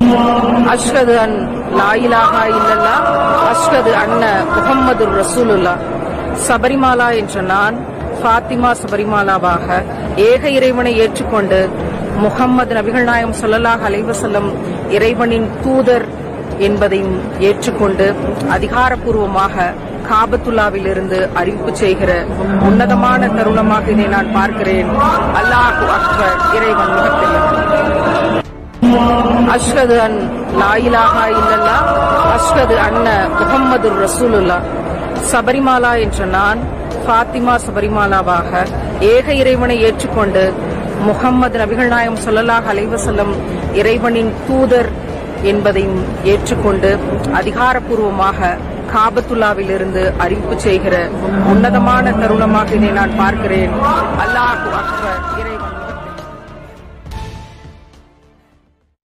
அஷ்ஹது அன் லா இலாஹா இல்லல்லா அஷ்ஹது அன்ன முஹம்மது ரசூலுல்லா சபரிமாலா என்ற நான் ஃபாத்திமா சபரிமாலாவாக ஏக இறைவனை ஏற்றுக்கொண்டு முகம்மது நபிகள் நாயம் ஸல்லல்லாஹு அலைஹி வஸல்லம் இறைவனின் தூதர் என்பதையும் ஏற்றுக்கொண்டு அதிகாரப்பூர்வமாக காபத்துல்லாவிலிருந்து அறிவிப்பு செய்கிற உன்னதமான தருணமாக இதை நான் பார்க்கிறேன் அல்லாஹு அக்பர் இறைவன் மிகப்பெரியவன் அஷ்ஹது அன் லா இலாஹா இல்லல்லா அஷ்ஹது அன்ன முஹம்மது ரசூலுல்லா சபரிமாலா என்ற நான் ஃபாத்திமா சபரிமாலாவாக ஏக இறைவனை ஏற்றுக்கொண்டு முகம்மது நபிகள் நாயம் ஸல்லல்லாஹு அலைஹி வஸல்லம் இறைவனின் தூதர் என்பதையும் ஏற்றுக்கொண்டு அதிகாரப்பூர்வமாக காபத்துல்லாவிலிருந்து அறிவிப்பு செய்கிற உன்னதமான தருணமாக இதை நான் பார்க்கிறேன் அல்லாஹு அக்பர்